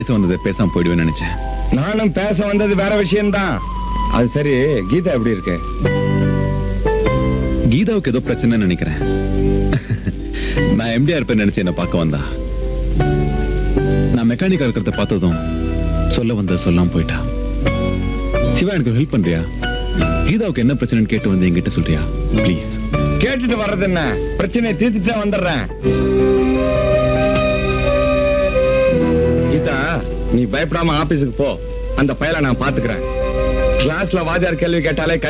பேச வந்ததை பேசாம போயிடுவேன்னு நினைச்சேன் நானும் பேச வந்தது வேற விஷயம்தான் அது சரி கீதா எப்படி இருக்கு கீதாவுக்கு ஏதோ பிரச்சனைன்னு நினைக்கிறேன் நான் எம்டிஆர் இருப்பேன் நினைச்சு என்ன பார்க்க வந்தா நான் மெக்கானிக்கா இருக்கிறத பார்த்ததும் சொல்ல வந்த சொல்லாம போயிட்டா சிவா எனக்கு ஹெல்ப் பண்றியா கீதாவுக்கு என்ன பிரச்சனைன்னு கேட்டு வந்து என்கிட்ட சொல்றியா ப்ளீஸ் கேட்டுட்டு வர்றது என்ன பிரச்சனையை தீர்த்துட்டே வந்துடுறேன் கீதா நீ பயப்படாம ஆபீஸுக்கு போ அந்த பயலை நான் பாத்துக்கிறேன் கிளாஸ்ல வாத்தியார் கேள்வி கேட்டாலே